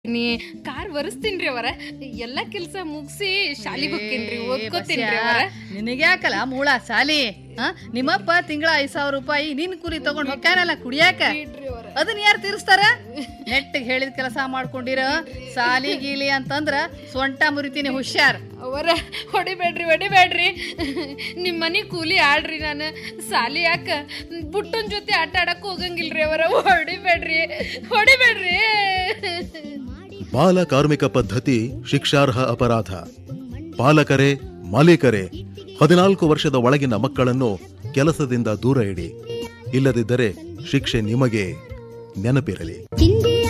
ನೀ ಕಾರ್ ಒರೆಸ್ತೀನ್ರಿ ಅವರ ಎಲ್ಲಾ ಕೆಲ್ಸ ಮುಗಿಸಿ ಶಾಲಿಗೆ ಹೋಗ್ತೀನ್ರಿ ಓದ್ಕೋತೀನ್ರಿ ಅವರ ನಿನಗ್ಯಾಕಲ್ಲ ಮೂಳ ಸಾಲಿ ಆ? ನಿಮ್ಮಪ್ಪ ತಿಂಗಳ ಐದ್ ಸಾವಿರ ರೂಪಾಯಿ ನಿನ್ ಕುರಿ ತಗೊಂಡ್ ಹೊಕ್ಕಾನಲ್ಲ ಕುಡಿಯಾಕ ಅದನ್ನ ಯಾರು ತೀರಿಸ್ತಾರ ನೆಟ್ಟಿಗೆ ಹೇಳಿದ ಕೆಲಸ ಮಾಡ್ಕೊಂಡಿರ ಸಾಲಿ ಗೀಲಿ ಅಂತಂದ್ರ ಸೊಂಟ ಮುರಿತೀನಿ ಹುಷಾರ್ ಅವರ ಹೊಡಿಬೇಡ್ರಿ ಹೊಡಿಬೇಡ್ರಿ ನಿಮ್ ಮನಿ ಕೂಲಿ ಆಡ್ರಿ ನಾನು ಸಾಲಿ ಯಾಕ ಬುಟ್ಟನ್ ಜೊತೆ ಆಟ ಆಡಕ್ ಹೋಗಂಗಿಲ್ರಿ ಅವರ ಹೊಡಿಬೇಡ್ರಿ ಹೊಡಿಬೇಡ್ರಿ ಬಾಲ ಕಾರ್ಮಿಕ ಪದ್ಧತಿ ಶಿಕ್ಷಾರ್ಹ ಅಪರಾಧ ಪಾಲಕರೇ ಮಾಲೀಕರೇ ಹದಿನಾಲ್ಕು ವರ್ಷದ ಒಳಗಿನ ಮಕ್ಕಳನ್ನು ಕೆಲಸದಿಂದ ದೂರ ಇಡಿ ಇಲ್ಲದಿದ್ದರೆ ಶಿಕ್ಷೆ ನಿಮಗೆ ನೆನಪಿರಲಿ ತಿಂಡಿ